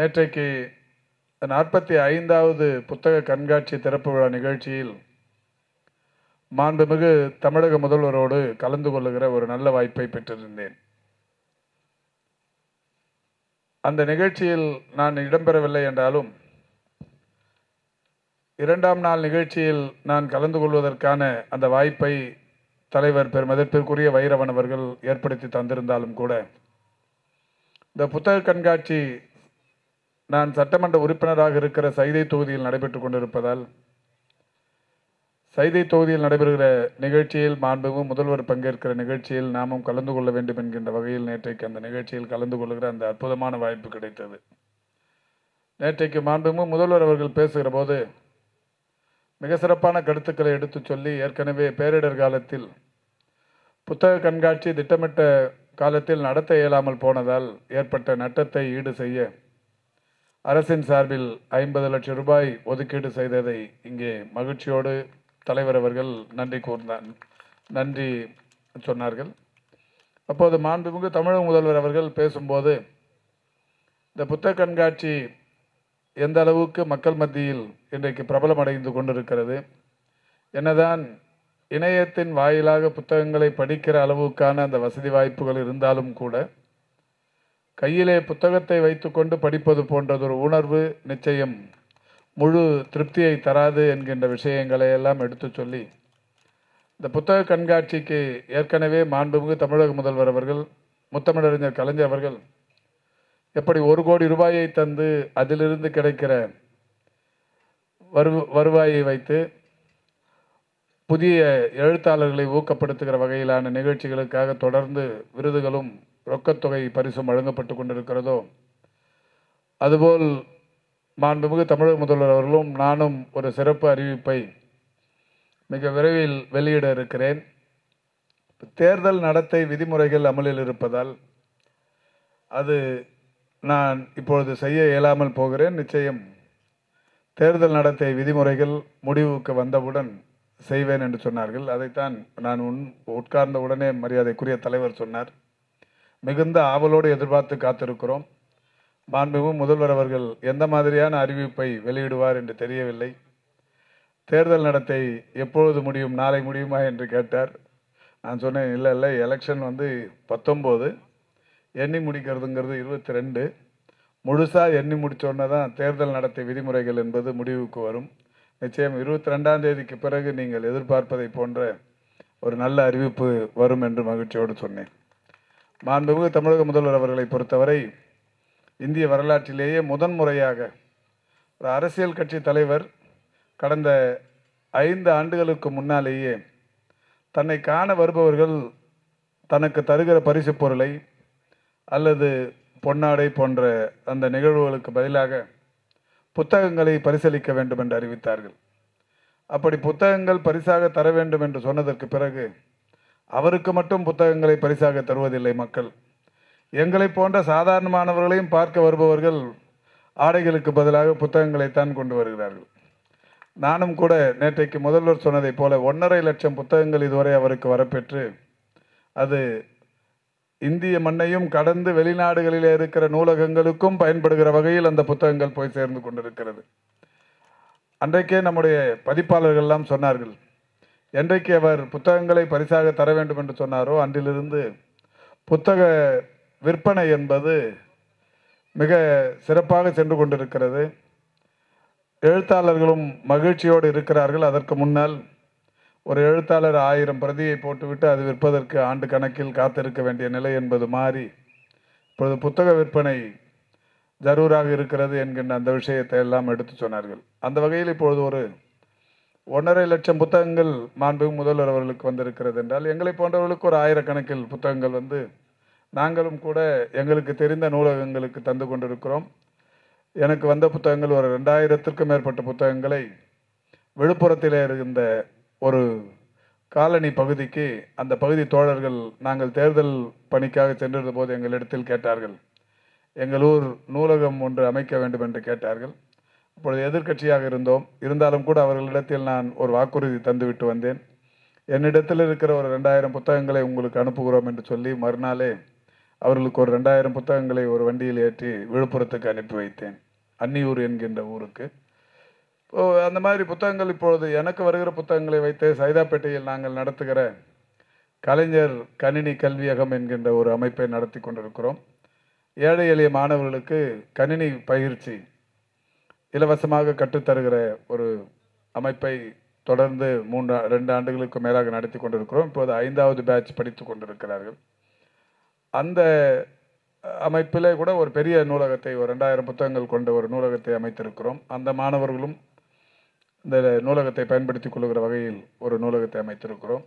நேற்றைக்கு நாற்பத்தி ஐந்தாவது புத்தக கண்காட்சி திறப்பு விழா நிகழ்ச்சியில் மாண்புமிகு தமிழக முதல்வரோடு கலந்து கொள்ளுகிற ஒரு நல்ல வாய்ப்பை பெற்றிருந்தேன் அந்த நிகழ்ச்சியில் நான் இடம்பெறவில்லை என்றாலும் இரண்டாம் நாள் நிகழ்ச்சியில் நான் கலந்து கொள்வதற்கான அந்த வாய்ப்பை தலைவர் பெருமதிப்பிற்குரிய வைரவன் அவர்கள் ஏற்படுத்தி தந்திருந்தாலும் கூட இந்த புத்தக கண்காட்சி நான் சட்டமன்ற உறுப்பினராக இருக்கிற சைதை தொகுதியில் நடைபெற்றுக் கொண்டிருப்பதால் சைதை தொகுதியில் நடைபெறுகிற நிகழ்ச்சியில் மாண்புமிகு முதல்வர் பங்கேற்கிற நிகழ்ச்சியில் நாமும் கலந்து கொள்ள வேண்டும் என்கின்ற வகையில் நேற்றைக்கு அந்த நிகழ்ச்சியில் கலந்து கொள்கிற அந்த அற்புதமான வாய்ப்பு கிடைத்தது நேற்றைக்கு மாண்புமிகு முதல்வர் அவர்கள் பேசுகிற போது மிக சிறப்பான கருத்துக்களை எடுத்துச் சொல்லி ஏற்கனவே பேரிடர் காலத்தில் புத்தக கண்காட்சி திட்டமிட்ட காலத்தில் நடத்த இயலாமல் போனதால் ஏற்பட்ட நட்டத்தை ஈடு செய்ய அரசின் சார்பில் ஐம்பது லட்சம் ரூபாய் ஒதுக்கீடு செய்ததை இங்கே மகிழ்ச்சியோடு தலைவர் அவர்கள் நன்றி கூர்ந்தார் நன்றி சொன்னார்கள் அப்போது மாண்புமிகு தமிழக முதல்வர் அவர்கள் பேசும்போது இந்த புத்தக கண்காட்சி எந்த அளவுக்கு மக்கள் மத்தியில் இன்றைக்கு பிரபலமடைந்து கொண்டிருக்கிறது என்னதான் இணையத்தின் வாயிலாக புத்தகங்களை படிக்கிற அளவுக்கான அந்த வசதி வாய்ப்புகள் இருந்தாலும் கூட கையிலே புத்தகத்தை வைத்துக்கொண்டு படிப்பது போன்றதொரு உணர்வு நிச்சயம் முழு திருப்தியை தராது என்கின்ற விஷயங்களை எல்லாம் எடுத்துச் சொல்லி இந்த புத்தக கண்காட்சிக்கு ஏற்கனவே மாண்புமிகு தமிழக முதல்வர் அவர்கள் முத்தமிழறிஞர் கலைஞர் அவர்கள் எப்படி ஒரு கோடி ரூபாயை தந்து அதிலிருந்து கிடைக்கிற வரு வருவாயை வைத்து புதிய எழுத்தாளர்களை ஊக்கப்படுத்துகிற வகையிலான நிகழ்ச்சிகளுக்காக தொடர்ந்து விருதுகளும் ரொக்கத்தொகை பரிசும் வழங்கப்பட்டு கொண்டிருக்கிறதோ அதுபோல் மாண்புமிகு தமிழக முதல்வர் அவர்களும் நானும் ஒரு சிறப்பு அறிவிப்பை மிக விரைவில் வெளியிட இருக்கிறேன் தேர்தல் நடத்தை விதிமுறைகள் அமலில் இருப்பதால் அது நான் இப்பொழுது செய்ய இயலாமல் போகிறேன் நிச்சயம் தேர்தல் நடத்தை விதிமுறைகள் முடிவுக்கு வந்தவுடன் செய்வேன் என்று சொன்னார்கள் அதைத்தான் நான் உன் உட்கார்ந்த உடனே மரியாதைக்குரிய தலைவர் சொன்னார் மிகுந்த ஆவலோடு எதிர்பார்த்து காத்திருக்கிறோம் மாண்புமிகு முதல்வர் அவர்கள் எந்த மாதிரியான அறிவிப்பை வெளியிடுவார் என்று தெரியவில்லை தேர்தல் நடத்தை எப்பொழுது முடியும் நாளை முடியுமா என்று கேட்டார் நான் சொன்னேன் இல்லை இல்லை எலெக்ஷன் வந்து பத்தொம்போது எண்ணி முடிக்கிறதுங்கிறது இருபத்தி ரெண்டு முழுசாக எண்ணி முடித்தோடனே தான் தேர்தல் நடத்தை விதிமுறைகள் என்பது முடிவுக்கு வரும் நிச்சயம் இருபத்தி ரெண்டாம் தேதிக்கு பிறகு நீங்கள் எதிர்பார்ப்பதை போன்ற ஒரு நல்ல அறிவிப்பு வரும் என்று மகிழ்ச்சியோடு சொன்னேன் மாண்புமிகு தமிழக முதல்வர் அவர்களை பொறுத்தவரை இந்திய வரலாற்றிலேயே முதன்முறையாக ஒரு அரசியல் கட்சி தலைவர் கடந்த ஐந்து ஆண்டுகளுக்கு முன்னாலேயே தன்னை காண வருபவர்கள் தனக்கு தருகிற பரிசு பொருளை அல்லது பொன்னாடை போன்ற அந்த நிகழ்வுகளுக்கு பதிலாக புத்தகங்களை பரிசளிக்க வேண்டும் என்று அறிவித்தார்கள் அப்படி புத்தகங்கள் பரிசாக தர வேண்டும் என்று சொன்னதற்கு பிறகு அவருக்கு மட்டும் புத்தகங்களை பரிசாக தருவதில்லை மக்கள் எங்களை போன்ற சாதாரணமானவர்களையும் பார்க்க வருபவர்கள் ஆடைகளுக்கு பதிலாக புத்தகங்களைத்தான் கொண்டு வருகிறார்கள் நானும் கூட நேற்றைக்கு முதல்வர் சொன்னதைப் போல ஒன்றரை லட்சம் புத்தகங்கள் இதுவரை அவருக்கு வரப்பெற்று அது இந்திய மண்ணையும் கடந்து வெளிநாடுகளிலே இருக்கிற நூலகங்களுக்கும் பயன்படுகிற வகையில் அந்த புத்தகங்கள் போய் சேர்ந்து கொண்டிருக்கிறது அன்றைக்கே நம்முடைய பதிப்பாளர்கள்லாம் சொன்னார்கள் என்றைக்கு அவர் புத்தகங்களை பரிசாக தர வேண்டும் என்று சொன்னாரோ அன்றிலிருந்து புத்தக விற்பனை என்பது மிக சிறப்பாக சென்று கொண்டிருக்கிறது எழுத்தாளர்களும் மகிழ்ச்சியோடு இருக்கிறார்கள் அதற்கு முன்னால் ஒரு எழுத்தாளர் ஆயிரம் பிரதியை போட்டுவிட்டு அது விற்பதற்கு ஆண்டு கணக்கில் காத்திருக்க வேண்டிய நிலை என்பது மாறி இப்பொழுது புத்தக விற்பனை ஜரூராக இருக்கிறது என்கின்ற அந்த விஷயத்தை எல்லாம் எடுத்து சொன்னார்கள் அந்த வகையில் இப்பொழுது ஒரு ஒன்றரை லட்சம் புத்தகங்கள் மாண்பு முதல்வர் அவர்களுக்கு வந்திருக்கிறது என்றால் எங்களை போன்றவர்களுக்கு ஒரு ஆயிரக்கணக்கில் புத்தகங்கள் வந்து நாங்களும் கூட எங்களுக்கு தெரிந்த நூலகங்களுக்கு தந்து கொண்டிருக்கிறோம் எனக்கு வந்த புத்தகங்கள் ஒரு ரெண்டாயிரத்திற்கும் மேற்பட்ட புத்தகங்களை விழுப்புரத்திலே இருந்த ஒரு காலனி பகுதிக்கு அந்த பகுதி தோழர்கள் நாங்கள் தேர்தல் பணிக்காக சென்றிருந்த போது எங்களிடத்தில் கேட்டார்கள் எங்கள் ஊர் நூலகம் ஒன்று அமைக்க வேண்டும் என்று கேட்டார்கள் அப்பொழுது எதிர்க்கட்சியாக இருந்தோம் இருந்தாலும் கூட அவர்களிடத்தில் நான் ஒரு வாக்குறுதி தந்துவிட்டு வந்தேன் என்னிடத்தில் இருக்கிற ஒரு ரெண்டாயிரம் புத்தகங்களை உங்களுக்கு அனுப்புகிறோம் என்று சொல்லி மறுநாளே அவர்களுக்கு ஒரு ரெண்டாயிரம் புத்தகங்களை ஒரு வண்டியில் ஏற்றி விழுப்புரத்துக்கு அனுப்பி வைத்தேன் அன்னியூர் என்கின்ற ஊருக்கு இப்போ அந்த மாதிரி புத்தகங்கள் இப்பொழுது எனக்கு வருகிற புத்தகங்களை வைத்து சைதாப்பேட்டையில் நாங்கள் நடத்துகிற கலைஞர் கணினி கல்வியகம் என்கின்ற ஒரு அமைப்பை நடத்தி கொண்டிருக்கிறோம் ஏழை எளிய மாணவர்களுக்கு கணினி பயிற்சி இலவசமாக கற்றுத்தருகிற ஒரு அமைப்பை தொடர்ந்து மூன்று ரெண்டு ஆண்டுகளுக்கு மேலாக நடத்தி கொண்டிருக்கிறோம் இப்போது ஐந்தாவது பேட்ச் படித்து கொண்டிருக்கிறார்கள் அந்த அமைப்பிலே கூட ஒரு பெரிய நூலகத்தை ஒரு ரெண்டாயிரம் புத்தகங்கள் கொண்ட ஒரு நூலகத்தை அமைத்திருக்கிறோம் அந்த மாணவர்களும் இந்த நூலகத்தை பயன்படுத்திக் கொள்கிற வகையில் ஒரு நூலகத்தை அமைத்திருக்கிறோம்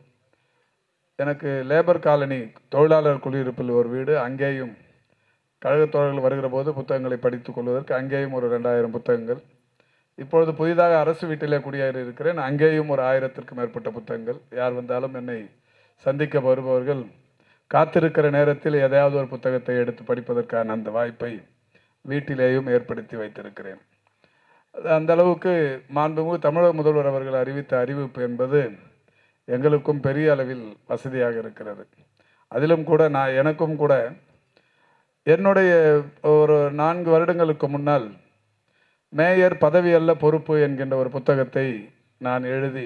எனக்கு லேபர் காலனி தொழிலாளர் குடியிருப்பில் ஒரு வீடு அங்கேயும் கழகத் தோழர்கள் வருகிற போது புத்தகங்களை படித்துக் கொள்வதற்கு அங்கேயும் ஒரு ரெண்டாயிரம் புத்தகங்கள் இப்பொழுது புதிதாக அரசு வீட்டிலே குடியேறி இருக்கிறேன் அங்கேயும் ஒரு ஆயிரத்திற்கும் மேற்பட்ட புத்தகங்கள் யார் வந்தாலும் என்னை சந்திக்க வருபவர்கள் காத்திருக்கிற நேரத்தில் எதையாவது ஒரு புத்தகத்தை எடுத்து படிப்பதற்கான அந்த வாய்ப்பை வீட்டிலேயும் ஏற்படுத்தி வைத்திருக்கிறேன் அது அந்த அளவுக்கு மாண்புமிகு தமிழக முதல்வர் அவர்கள் அறிவித்த அறிவிப்பு என்பது எங்களுக்கும் பெரிய அளவில் வசதியாக இருக்கிறது அதிலும் கூட நான் எனக்கும் கூட என்னுடைய ஒரு நான்கு வருடங்களுக்கு முன்னால் மேயர் பதவி அல்ல பொறுப்பு என்கின்ற ஒரு புத்தகத்தை நான் எழுதி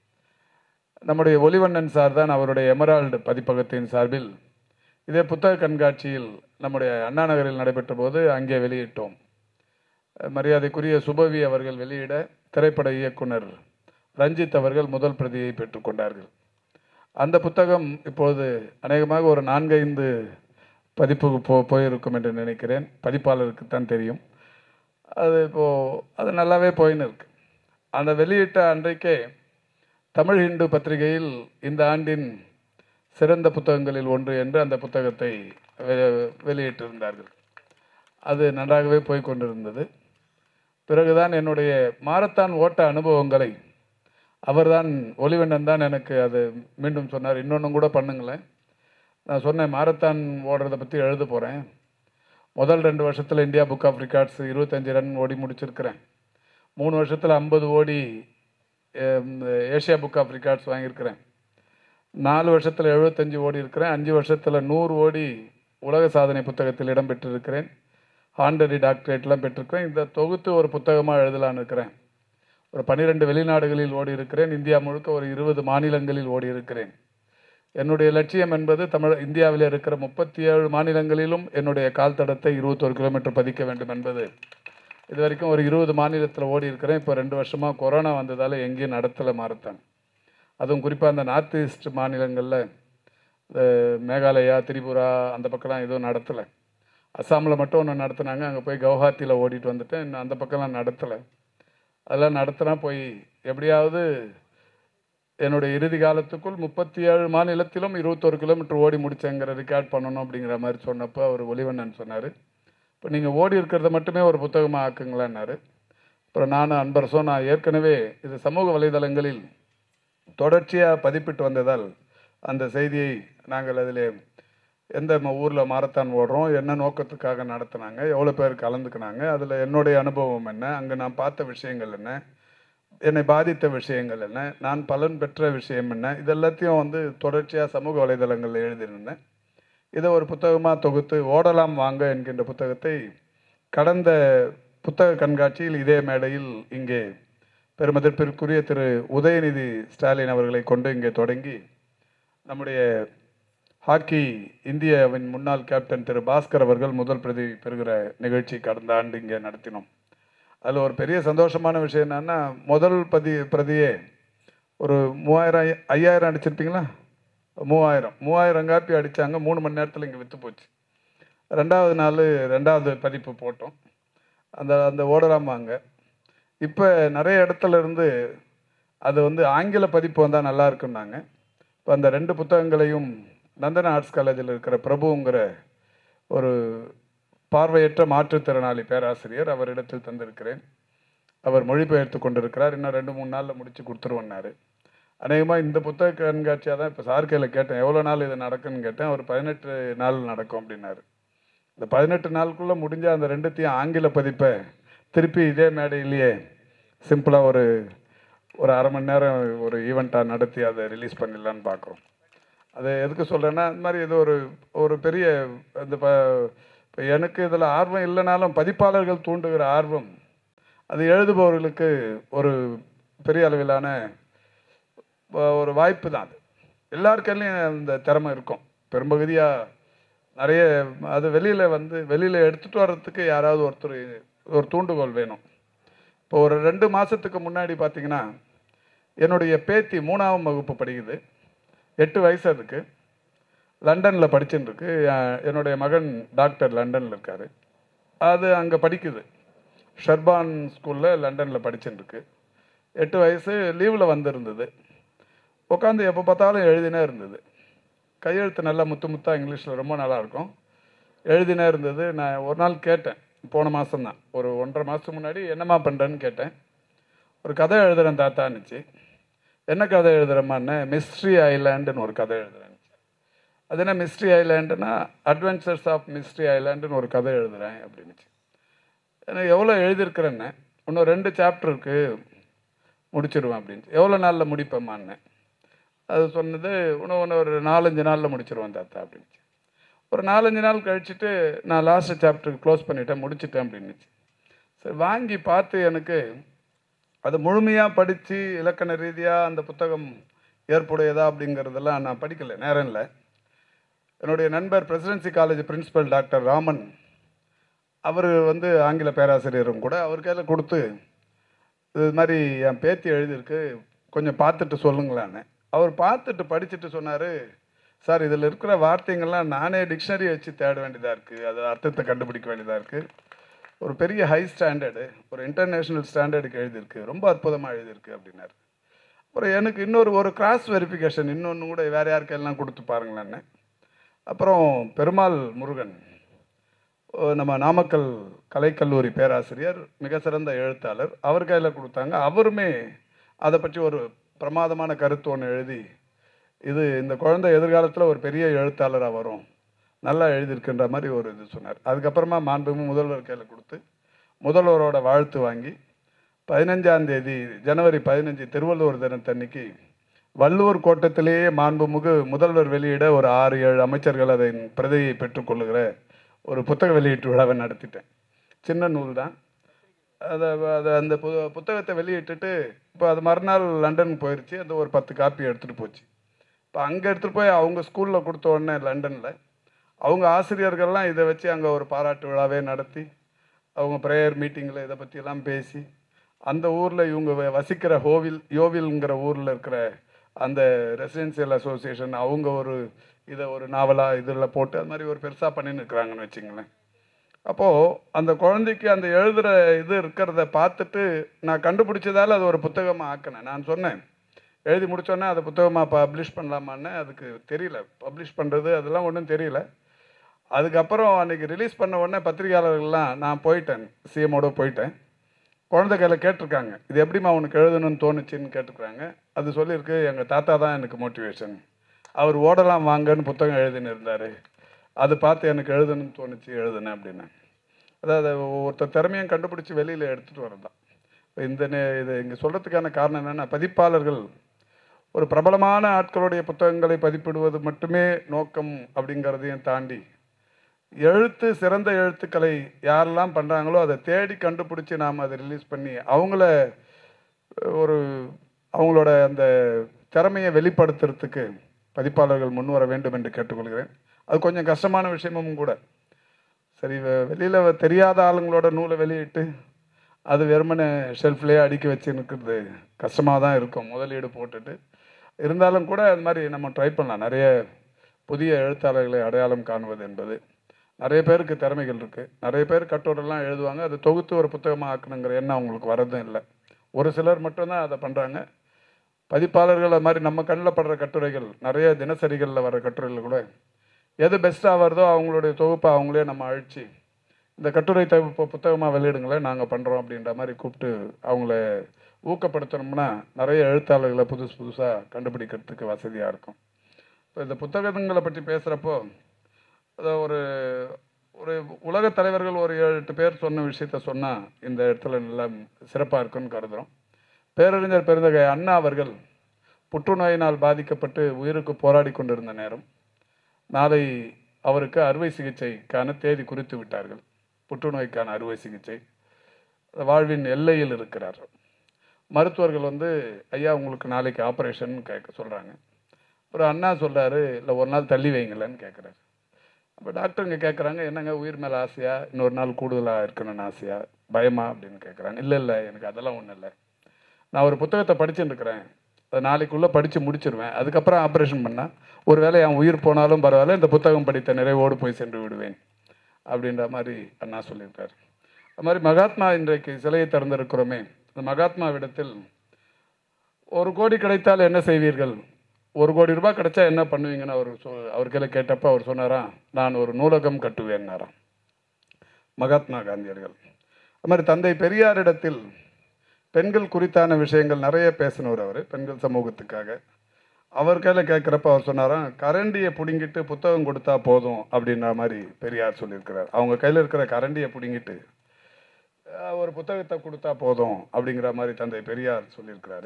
நம்முடைய ஒலிவண்ணன் சார் தான் அவருடைய எமரால்டு பதிப்பகத்தின் சார்பில் இதே புத்தக கண்காட்சியில் நம்முடைய அண்ணா நகரில் நடைபெற்ற போது அங்கே வெளியிட்டோம் மரியாதைக்குரிய சுபவி அவர்கள் வெளியிட திரைப்பட இயக்குனர் ரஞ்சித் அவர்கள் முதல் பிரதியை பெற்றுக்கொண்டார்கள் அந்த புத்தகம் இப்பொழுது அநேகமாக ஒரு நான்கைந்து பதிப்புக்கு போ போயிருக்கும் என்று நினைக்கிறேன் பதிப்பாளருக்கு தான் தெரியும் அது இப்போது அது நல்லாவே போயின்னு இருக்கு அந்த வெளியிட்ட அன்றைக்கே தமிழ் ஹிந்து பத்திரிகையில் இந்த ஆண்டின் சிறந்த புத்தகங்களில் ஒன்று என்று அந்த புத்தகத்தை வெ- வெளியிட்டிருந்தார்கள் அது நன்றாகவே போய் கொண்டிருந்தது பிறகுதான் என்னுடைய மாரத்தான் ஓட்ட அனுபவங்களை அவர்தான் ஒளிவண்ணன் தான் எனக்கு அது மீண்டும் சொன்னார் இன்னொன்றும் கூட பண்ணுங்களேன் நான் சொன்னேன் மாரத்தான் ஓடுறதை பற்றி எழுத போகிறேன் முதல் ரெண்டு வருஷத்தில் இந்தியா புக் ஆஃப் ரெக்கார்ட்ஸ் இருபத்தஞ்சு ரன் ஓடி முடிச்சிருக்கிறேன் மூணு வருஷத்தில் ஐம்பது ஓடி அஹ், ஏஷியா புக் ஆஃப் ரெக்கார்ட்ஸ் வாங்கியிருக்கிறேன் நாலு வருஷத்தில் எழுபத்தஞ்சு ஓடி இருக்கிறேன் அஞ்சு வருஷத்தில் நூறு ஓடி உலக சாதனை புத்தகத்தில் இடம் பெற்றிருக்கிறேன் ஹாண்டரி டாக்டரேட்லாம் பெற்றிருக்கிறேன் இந்த தொகுத்து ஒரு புத்தகமாக எழுதலான்னு இருக்கிறேன் ஒரு பன்னிரெண்டு வெளிநாடுகளில் ஓடி இருக்கிறேன் இந்தியா முழுக்க ஒரு இருபது மாநிலங்களில் ஓடி இருக்கிறேன் என்னுடைய லட்சியம் என்பது தமிழ் இந்தியாவில் இருக்கிற முப்பத்தி ஏழு மாநிலங்களிலும் என்னுடைய கால் தடத்தை இருபத்தொரு கிலோமீட்டர் பதிக்க வேண்டும் என்பது இது வரைக்கும் ஒரு இருபது மாநிலத்தில் ஓடி இருக்கிறேன் இப்போ ரெண்டு வருஷமாக கொரோனா வந்ததால் எங்கேயும் நடத்தலை மாரத்தான் அதுவும் குறிப்பாக அந்த நார்த் ஈஸ்ட் மாநிலங்களில் மேகாலயா திரிபுரா அந்த பக்கம்லாம் எதுவும் நடத்தலை அஸ்ஸாமில் மட்டும் ஒன்று நடத்துனாங்க அங்கே போய் கவுஹாத்தியில் ஓடிட்டு வந்துட்டேன் இன்னும் அந்த பக்கம்லாம் நடத்தலை அதெல்லாம் நடத்தினா போய் எப்படியாவது என்னுடைய இறுதி காலத்துக்குள் முப்பத்தி ஏழு மாநிலத்திலும் இருபத்தொரு கிலோமீட்டர் ஓடி முடிச்சேங்கிற ரெக்கார்ட் பண்ணணும் அப்படிங்கிற மாதிரி சொன்னப்போ அவர் ஒளிவண்ணன் சொன்னார் இப்போ நீங்கள் ஓடி இருக்கிறத மட்டுமே ஒரு புத்தகமாக ஆக்குங்களான்னாரு அப்புறம் நானும் அன்பரசோ நான் ஏற்கனவே இது சமூக வலைதளங்களில் தொடர்ச்சியாக பதிப்பிட்டு வந்ததால் அந்த செய்தியை நாங்கள் அதில் எந்த ஊரில் மாரத்தான் ஓடுறோம் என்ன நோக்கத்துக்காக நடத்துனாங்க எவ்வளோ பேர் கலந்துக்கினாங்க அதில் என்னுடைய அனுபவம் என்ன அங்கே நான் பார்த்த விஷயங்கள் என்ன என்னை பாதித்த விஷயங்கள் என்ன நான் பலன் பெற்ற விஷயம் என்ன இது எல்லாத்தையும் வந்து தொடர்ச்சியாக சமூக வலைதளங்களில் எழுதியிருந்தேன் இதை ஒரு புத்தகமாக தொகுத்து ஓடலாம் வாங்க என்கின்ற புத்தகத்தை கடந்த புத்தக கண்காட்சியில் இதே மேடையில் இங்கே பெருமதிப்பிற்குரிய திரு உதயநிதி ஸ்டாலின் அவர்களை கொண்டு இங்கே தொடங்கி நம்முடைய ஹாக்கி இந்தியாவின் முன்னாள் கேப்டன் திரு பாஸ்கர் அவர்கள் முதல் பிரதி பெறுகிற நிகழ்ச்சி கடந்த ஆண்டு இங்கே நடத்தினோம் அதில் ஒரு பெரிய சந்தோஷமான விஷயம் என்னன்னா முதல் பதி பிரதியே ஒரு மூவாயிரம் ஐ- ஐயாயிரம் அடிச்சிருப்பீங்களா மூவாயிரம் மூவாயிரம் காப்பி அடித்தாங்க மூணு மணி நேரத்தில் இங்கே விற்று போச்சு ரெண்டாவது நாள் ரெண்டாவது பதிப்பு போட்டோம் அந்த அந்த ஓடலாம் வாங்க இப்போ நிறைய இடத்துல இருந்து அது வந்து ஆங்கில பதிப்பு வந்தால் நல்லா இருக்குன்னாங்க இப்போ அந்த ரெண்டு புத்தகங்களையும் நந்தன ஆர்ட்ஸ் காலேஜில் இருக்கிற பிரபுங்கிற ஒரு பார்வையற்ற மாற்றுத்திறனாளி பேராசிரியர் அவரிடத்தில் தந்திருக்கிறேன் அவர் மொழிபெயர்த்து கொண்டிருக்கிறார் இன்னும் ரெண்டு மூணு நாளில் முடிச்சு கொடுத்துருவன்னாரு அநேகமாக இந்த புத்தக கண்காட்சியாக தான் இப்போ சார் கையில் கேட்டேன் எவ்வளோ நாள் இது நடக்குன்னு கேட்டேன் ஒரு பதினெட்டு நாள் நடக்கும் அப்படின்னாரு இந்த பதினெட்டு நாளுக்குள்ளே முடிஞ்ச அந்த ரெண்டுத்தையும் ஆங்கில பதிப்பை திருப்பி இதே மேடையிலேயே சிம்பிளாக ஒரு ஒரு அரை மணி நேரம் ஒரு ஈவெண்ட்டாக நடத்தி அதை ரிலீஸ் பண்ணிடலான்னு பார்க்குறோம் அது எதுக்கு சொல்கிறேன்னா இந்த மாதிரி இது ஒரு ஒரு பெரிய இந்த ப இப்போ எனக்கு இதில் ஆர்வம் இல்லைனாலும் பதிப்பாளர்கள் தூண்டுகிற ஆர்வம் அது எழுதுபவர்களுக்கு ஒரு பெரிய அளவிலான வ- ஒரு வாய்ப்பு தான் அது எல்லார் கையிலையும் இந்த திறமை இருக்கும் பெரும்பகுதியாக நிறைய அது வெளியில் வந்து வெளியில் எடுத்துகிட்டு வர்றதுக்கு யாராவது ஒருத்தர் ஒரு தூண்டுகோல் வேணும் இப்போ ஒரு ரெண்டு மாதத்துக்கு முன்னாடி பார்த்தீங்கன்னா என்னுடைய பேத்தி மூணாம் வகுப்பு படிக்குது எட்டு வயசு அதுக்கு லண்டனில் படிச்சுட்டு இருக்கு அஹ் என்னுடைய மகன் டாக்டர் லண்டனில் இருக்கார் அது அங்கே படிக்குது ஷர்பான் ஸ்கூலில் லண்டனில் படிச்சுட்டு இருக்கு எட்டு வயசு லீவில் வந்திருந்தது உட்காந்து எப்போ பார்த்தாலும் எழுதினே இருந்தது கையெழுத்து நல்லா முத்து முத்தா இங்கிலீஷில் ரொம்ப நல்லா இருக்கும் எழுதினே இருந்தது நான் ஒரு நாள் கேட்டேன் போன மாதம்தான் ஒரு ஒன்றரை மாதத்துக்கு முன்னாடி என்னம்மா பண்ணுறேன்னு கேட்டேன் ஒரு கதை எழுதுகிறேன் தாத்தான்னுச்சு என்ன கதை எழுதுகிறம்மான்னு மிஸ்ட்ரி ஐலாண்டுன்னு ஒரு கதை எழுதுறேன் அது என்ன மிஸ்ட்ரி ஐலாண்டுனா அட்வென்ச்சர்ஸ் ஆஃப் மிஸ்ட்ரி ஐலாண்டுன்னு ஒரு கதை எழுதுறேன் அப்படின்னுச்சு எனக்கு எவ்வளோ எழுதியிருக்கிறேன்னு இன்னும் ரெண்டு சாப்டர் இருக்கு முடிச்சிருவேன் அப்படின்னு எவ்வளோ நாளில் முடிப்பேம்மான்னு அது சொன்னது இன்னும் ஒன்று ஒரு நாலஞ்சு நாளில் முடிச்சிருவேன் தாத்தா அப்படின்னுச்சு ஒரு நாலஞ்சு நாள் கழிச்சுட்டு நான் லாஸ்ட் சாப்டருக்கு க்ளோஸ் பண்ணிட்டேன் முடிச்சிட்டேன் அப்படின்னுச்சு சரி வாங்கி பார்த்து எனக்கு அது முழுமையாக படித்து இலக்கண ரீதியாக அந்த புத்தகம் ஏற்புடையதா அப்படிங்கிறதெல்லாம் நான் படிக்கலை நேரம் இல்லை என்னுடைய நண்பர் presidency college principal doctor Raman அவர் வந்து ஆங்கில பேராசிரியரும் கூட அவர் கையில் கொடுத்து இது மாதிரி என் பேத்தி எழுதியிருக்கு கொஞ்சம் பார்த்துட்டு சொல்லுங்களான்னு அவர் பார்த்துட்டு படிச்சுட்டு சொன்னார் சார் இதில் இருக்கிற வார்த்தைங்கள்லாம் நானே டிக்ஷனரி வச்சு தேட வேண்டியதாக இருக்குது அது அர்த்தத்தை கண்டுபிடிக்க வேண்டியதாக இருக்குது ஒரு பெரிய ஹை ஸ்டாண்டர்டு ஒரு இன்டர்நேஷ்னல் ஸ்டாண்டர்டுக்கு எழுதியிருக்கு ரொம்ப அற்புதமாக எழுதியிருக்கு அப்படின்னாரு அப்புறம் எனக்கு இன்னொரு ஒரு கிராஸ் வெரிஃபிகேஷன் இன்னொன்று கூட வேறு யாருக்கெல்லாம் கொடுத்து பாருங்களேன்னு அப்புறம் பெருமாள் முருகன் ஓ, நம்ம நாமக்கல் கலைக்கல்லூரி பேராசிரியர் மிக சிறந்த எழுத்தாளர் அவர் கையில் கொடுத்தாங்க அவருமே அதை பற்றி ஒரு பிரமாதமான கருத்து ஒன்று எழுதி இது இந்த குழந்தை எதிர்காலத்தில் ஒரு பெரிய எழுத்தாளராக வரும் நல்லா எழுதியிருக்கின்ற மாதிரி ஒரு இது சொன்னார் அதுக்கப்புறமா மாண்புமிகு முதல்வர் கையில் கொடுத்து முதல்வரோட வாழ்த்து வாங்கி பதினஞ்சாம் தேதி ஜனவரி பதினஞ்சு திருவள்ளுவர் தினத்தன்னைக்கு வள்ளுவர் கோட்டத்திலேயே மாண்புமிகு முதல்வர் வெளியிட ஒரு ஆறு ஏழு அமைச்சர்கள் அதை பிரதியை பெற்றுக்கொள்ளுகிற ஒரு புத்தக வெளியீட்டு விழாவை நடத்திட்டேன் சின்ன நூல் தான் அதை அதை அந்த பு புத்தகத்தை வெளியிட்டுட்டு இப்போ அது மறுநாள் லண்டன் போயிடுச்சு அந்த ஒரு பத்து காப்பி எடுத்துகிட்டு போச்சு இப்போ அங்கே எடுத்துகிட்டு போய் அவங்க ஸ்கூலில் கொடுத்த உடனே லண்டனில் அவங்க ஆசிரியர்கள்லாம் இதை வச்சு அங்கே ஒரு பாராட்டு விழாவே நடத்தி அவங்க ப்ரேயர் மீட்டிங்கில் இதை பற்றியெல்லாம் பேசி அந்த ஊரில் இவங்க வ- வசிக்கிற ஹோவில் யோவில்ங்கிற ஊரில் இருக்கிற அந்த ரெசிடென்சியல் அசோசியேஷன் அவங்க ஒரு இதை ஒரு நாவலாக இதில் போட்டு அது மாதிரி ஒரு பெருசாக பண்ணின்னு இருக்கிறாங்கன்னு வச்சுங்களேன் அப்போது அந்த குழந்தைக்கு அந்த எழுதுகிற இது இருக்கிறத பார்த்துட்டு நான் கண்டுபிடிச்சதால அது ஒரு புத்தகமாக ஆக்கினேன் நான் சொன்னேன் எழுதி முடிச்சோன்னே அதை புத்தகமாக பப்ளிஷ் பண்ணலாமான்னு அதுக்கு தெரியல பப்ளிஷ் பண்ணுறது அதெல்லாம் ஒன்றும் தெரியல அதுக்கப்புறம் அன்னைக்கு ரிலீஸ் பண்ண உடனே பத்திரிகையாளர்கள்லாம் நான் போயிட்டேன் சிஎமோட போயிட்டேன் குழந்தை கையில் கேட்டிருக்காங்க இது எப்படிம்மா உனக்கு எழுதணும்னு தோணுச்சுன்னு கேட்டிருக்காங்க அது சொல்லியிருக்கு எங்கள் தாத்தா தான் எனக்கு மோட்டிவேஷன் அவர் ஓடலாம் வாங்கன்னு புத்தகம் எழுதின்னு இருந்தார் அது பார்த்து எனக்கு எழுதணும்னு தோணுச்சு எழுதுனேன் அப்படின்னு அதாவது ஒருத்தர் திறமையும் கண்டுபிடிச்சி வெளியில் எடுத்துகிட்டு வரதான் இந்த நே- இது இங்கே சொல்கிறதுக்கான காரணம் என்னென்னா பதிப்பாளர்கள் ஒரு பிரபலமான ஆட்களுடைய புத்தகங்களை பதிப்பிடுவது மட்டுமே நோக்கம் அப்படிங்கிறதையும் தாண்டி எழுத்து சிறந்த எழுத்துக்களை யாரெல்லாம் பண்ணுறாங்களோ அதை தேடி கண்டுபிடிச்சி நாம் அதை ரிலீஸ் பண்ணி அவங்கள ஒரு அவங்களோட அந்த திறமையை வெளிப்படுத்துறதுக்கு பதிப்பாளர்கள் முன் வர வேண்டும் என்று கேட்டுக்கொள்கிறேன் அது கொஞ்சம் கஷ்டமான விஷயமும் கூட சரி வெளியில் தெரியாத ஆளுங்களோட நூலை வெளியிட்டு அது வெறுமனே ஷெல்ஃப்லேயே அடுக்கி வச்சு நிற்கிறது கஷ்டமாக தான் இருக்கும் முதலீடு போட்டுட்டு இருந்தாலும் கூட அது மாதிரி நம்ம ட்ரை பண்ணலாம் நிறைய புதிய எழுத்தாளர்களை அடையாளம் காணுவது என்பது நிறைய பேருக்கு திறமைகள் இருக்குது நிறைய பேர் கட்டுரைலாம் எழுதுவாங்க அது தொகுத்து ஒரு புத்தகமாக ஆக்கணுங்கிற எண்ணம் அவங்களுக்கு வரதும் இல்லை ஒரு சிலர் மட்டும்தான் அதை பண்ணுறாங்க பதிப்பாளர்கள் அது மாதிரி நம்ம கண்ணில் படுற கட்டுரைகள் நிறைய தினசரிகளில் வர கட்டுரைகள் கூட எது பெஸ்ட்டாக வருதோ அவங்களுடைய தொகுப்பை அவங்களே நம்ம அழிச்சு இந்த கட்டுரை தொகுப்பு புத்தகமாக வெளியிடுங்களேன் நாங்கள் பண்ணுறோம் அப்படின்ற மாதிரி கூப்பிட்டு அவங்கள ஊக்கப்படுத்தணும்னா நிறைய எழுத்தாளர்களை புதுசு புதுசாக கண்டுபிடிக்கிறதுக்கு வசதியாக இருக்கும் இப்போ இந்த புத்தகங்களை பற்றி பேசுகிறப்போ அதை ஒரு ஒரு உலக தலைவர்கள் ஒரு ஏழு எட்டு பேர் சொன்ன விஷயத்த சொன்னால் இந்த இடத்துல நல்லா சிறப்பாக இருக்குன்னு கருதுகிறோம் பேரறிஞர் பெருந்தகை அண்ணா அவர்கள் புற்றுநோயினால் பாதிக்கப்பட்டு உயிருக்கு போராடி கொண்டிருந்த நேரம் நாளை அவருக்கு அறுவை சிகிச்சைக்கான தேதி குறித்து விட்டார்கள் புற்றுநோய்க்கான அறுவை சிகிச்சை வாழ்வின் எல்லையில் இருக்கிறார் மருத்துவர்கள் வந்து ஐயா உங்களுக்கு நாளைக்கு ஆப்ரேஷன் கேட்க சொல்கிறாங்க ஒரு அண்ணா சொல்கிறாரு இல்லை ஒரு நாள் தள்ளி வைங்களேன்னு கேட்குறாரு அப்போ டாக்டருங்க கேட்குறாங்க என்னங்க உயிர் மேலே ஆசையா இன்னொரு நாள் கூடுதலாக இருக்கணும்னு ஆசையா பயமா அப்படின்னு கேட்குறாங்க இல்லை இல்லை எனக்கு அதெல்லாம் ஒன்றும் இல்லை நான் ஒரு புத்தகத்தை படிச்சுட்டு இருக்கிறேன் அதை நாளைக்குள்ளே படித்து முடிச்சிருவேன் அதுக்கப்புறம் ஆப்ரேஷன் பண்ணால் ஒருவேளை என் உயிர் போனாலும் பரவாயில்ல இந்த புத்தகம் படித்த நிறைவோடு போய் சென்று விடுவேன் அப்படின்ற மாதிரி அண்ணா சொல்லியிருக்காரு அது மாதிரி மகாத்மா இன்றைக்கு சிலையை திறந்திருக்கிறோமே இந்த மகாத்மாவிடத்தில் ஒரு கோடி கிடைத்தால் என்ன செய்வீர்கள் ஒரு கோடி ரூபாய் கிடைச்சா என்ன பண்ணுவீங்கன்னு அவர் சொ அவர் கையில கேட்டப்ப அவர் சொன்னாராம் நான் ஒரு நூலகம் கட்டுவேன்னாராம் மகாத்மா காந்தியடிகள் அது மாதிரி தந்தை பெரியாரிடத்தில் பெண்கள் குறித்தான விஷயங்கள் நிறைய பேசினவர் அவர் பெண்கள் சமூகத்துக்காக அவர் கையில் கேட்குறப்ப அவர் சொன்னாராம் கரண்டியை பிடுங்கிட்டு புத்தகம் கொடுத்தா போதும் அப்படின்ற மாதிரி பெரியார் சொல்லியிருக்கிறார் அவங்க கையில் இருக்கிற கரண்டியை பிடுங்கிட்டு அஹ், ஒரு புத்தகத்தை கொடுத்தா போதும் அப்படிங்கிற மாதிரி தந்தை பெரியார் சொல்லியிருக்கிறாரு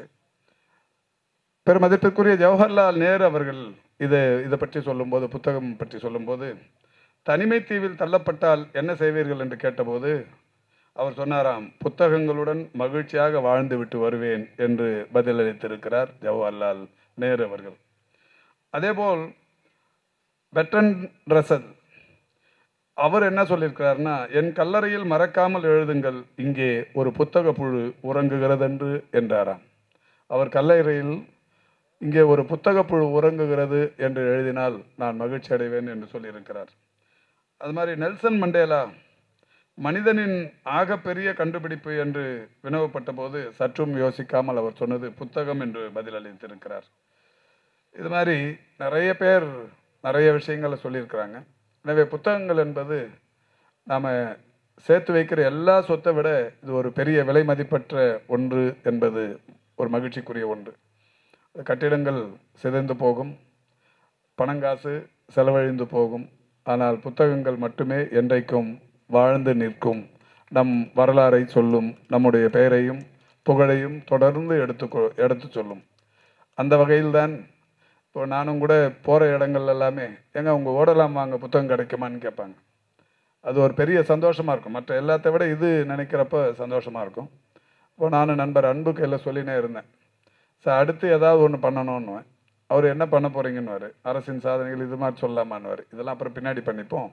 பெருமதிப்பிற்குரிய ஜவஹர்லால் நேரு அவர்கள் இதை இதை பற்றி சொல்லும்போது புத்தகம் பற்றி சொல்லும்போது தனிமை தீவில் தள்ளப்பட்டால் என்ன செய்வீர்கள் என்று கேட்டபோது அவர் சொன்னாராம் புத்தகங்களுடன் மகிழ்ச்சியாக வாழ்ந்து விட்டு வருவேன் என்று பதிலளித்திருக்கிறார் ஜவஹர்லால் நேரு அவர்கள் அதேபோல் பெட்டன் ரசல் அவர் என்ன சொல்லியிருக்கிறார்னா என் கல்லறையில் மறக்காமல் எழுதுங்கள் இங்கே ஒரு புத்தக புழு உறங்குகிறதென்று என்றாராம் அவர் கல்லறையில் இங்கே ஒரு புத்தக புழு உறங்குகிறது என்று எழுதினால் நான் மகிழ்ச்சி அடைவேன் என்று சொல்லியிருக்கிறார் அது மாதிரி நெல்சன் மண்டேலா மனிதனின் ஆகப்பெரிய கண்டுபிடிப்பு என்று வினவப்பட்ட போது சற்றும் யோசிக்காமல் அவர் சொன்னது புத்தகம் என்று பதிலளித்திருக்கிறார் இது மாதிரி நிறைய பேர் நிறைய விஷயங்களை சொல்லியிருக்கிறாங்க எனவே புத்தகங்கள் என்பது நாம் சேர்த்து வைக்கிற எல்லா சொத்தை விட இது ஒரு பெரிய விலை மதிப்பற்ற ஒன்று என்பது ஒரு மகிழ்ச்சிக்குரிய ஒன்று கட்டிடங்கள் சிதைந்து போகும் பணங்காசு செலவழிந்து போகும் ஆனால் புத்தகங்கள் மட்டுமே என்றைக்கும் வாழ்ந்து நிற்கும் நம் வரலாறை சொல்லும் நம்முடைய பெயரையும் புகழையும் தொடர்ந்து எடுத்து எடுத்து சொல்லும் அந்த வகையில்தான் இப்போ நானும் கூட போகிற இடங்கள் எல்லாமே ஏங்க உங்கள் ஓடலாம் வாங்க புத்தகம் கிடைக்குமான்னு கேட்பாங்க அது ஒரு பெரிய சந்தோஷமாக இருக்கும் மற்ற எல்லாத்த விட இது நினைக்கிறப்ப சந்தோஷமாக இருக்கும் இப்போ நானும் நண்பர் அன்பு கையில் சொல்லினே இருந்தேன் சார் அடுத்து ஏதாவது ஒன்று பண்ணணும்னுவேன் அவர் என்ன பண்ண போறீங்கன்னு அரசின் சாதனைகள் இது மாதிரி சொல்லலாமான்னுவார் இதெல்லாம் அப்புறம் பின்னாடி பண்ணிப்போம்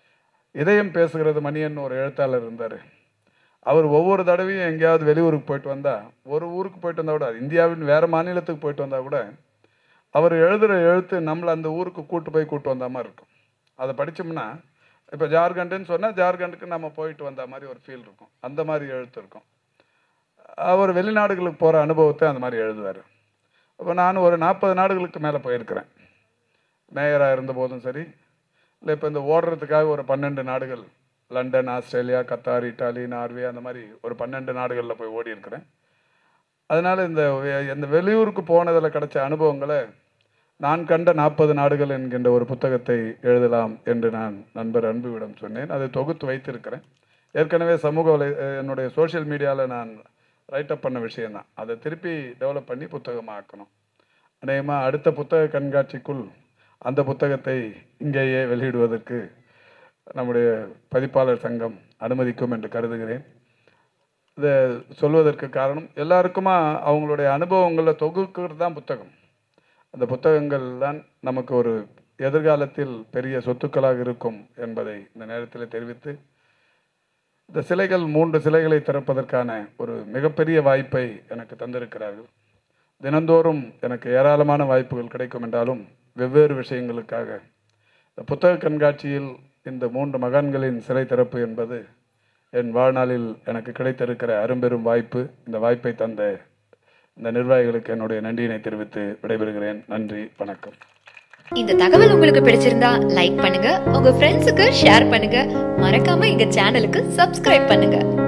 இதயம் பேசுகிறது மணியன் ஒரு எழுத்தாளர் இருந்தார் அவர் ஒவ்வொரு தடவையும் எங்கேயாவது வெளியூருக்கு போயிட்டு வந்தா ஒரு ஊருக்கு போயிட்டு வந்தா கூட இந்தியாவின் வேற மாநிலத்துக்கு போயிட்டு வந்தா கூட அவர் எழுதுகிற எழுத்து நம்மளை அந்த ஊருக்கு கூட்டு போய் கூட்டு வந்த மாதிரி இருக்கும் அதை படிச்சோம்னா இப்போ ஜார்க்கண்டுன்னு சொன்னால் ஜார்க்கண்டுக்கு நம்ம போயிட்டு வந்த மாதிரி ஒரு ஃபீல் இருக்கும் அந்த மாதிரி எழுத்து இருக்கும் அவர் வெளிநாடுகளுக்கு போகிற அனுபவத்தை அந்த மாதிரி எழுதுவார் அப்போ நான் ஒரு நாற்பது நாடுகளுக்கு மேலே போயிருக்கிறேன் மேயராக இருந்த போதும் சரி இல்லை இப்போ இந்த ஓடுறதுக்காக ஒரு பன்னெண்டு நாடுகள் London Australia Qatar Italy Norway அந்த மாதிரி ஒரு பன்னெண்டு நாடுகளில் போய் ஓடி இருக்கிறேன் அதனால இந்த வெ- இந்த வெளியூருக்கு போனதில் கிடைச்ச அனுபவங்களை நான் கண்ட நாற்பது நாடுகள் என்கின்ற ஒரு புத்தகத்தை எழுதலாம் என்று நான் நண்பர் அன்புவிடம் சொன்னேன் அதை தொகுத்து வைத்திருக்கிறேன் ஏற்கனவே சமூக வலை என்னுடைய சோஷியல் மீடியாவில் நான் ரைட்டப் பண்ண விஷயம்தான் அதை திருப்பி டெவலப் பண்ணி புத்தகமாக்கணும் அநேகமாக அடுத்த புத்தக கண்காட்சிக்குள் அந்த புத்தகத்தை இங்கேயே வெளியிடுவதற்கு நம்முடைய பதிப்பாளர் சங்கம் அனுமதிக்கும் என்று கருதுகிறேன் இதை சொல்வதற்கு காரணம் எல்லாருக்குமா அவங்களுடைய அனுபவங்களை தொகுக்கிறது தான் புத்தகம் அந்த புத்தகங்கள் தான் நமக்கு ஒரு எதிர்காலத்தில் பெரிய சொத்துக்களாக இருக்கும் என்பதை இந்த நேரத்தில் தெரிவித்து இந்த சிலைகள் மூன்று சிலைகளை திறப்பதற்கான ஒரு மிகப்பெரிய வாய்ப்பை எனக்கு தந்திருக்கிறார்கள் தினந்தோறும் எனக்கு ஏராளமான வாய்ப்புகள் கிடைக்கும் என்றாலும் வெவ்வேறு விஷயங்களுக்காக இந்த புத்தக கண்காட்சியில் இந்த மூன்று மகான்களின் சிலை திறப்பு என்பது என் வாழ்நாளில் எனக்கு கிடைத்திருக்கிற அரும்பெரும் வாய்ப்பு இந்த வாய்ப்பை தந்த இந்த நிர்வாகிகளுக்கு என்னுடைய நன்றியினை தெரிவித்து விடைபெறுகிறேன் நன்றி வணக்கம் இந்த தகவல் உங்களுக்கு பிடிச்சிருந்தா லைக் பண்ணுங்க உங்க ஃப்ரெண்ட்ஸுக்கு ஷேர் பண்ணுங்க மறக்காம எங்க சேனலுக்கு சப்ஸ்கிரைப் பண்ணுங்க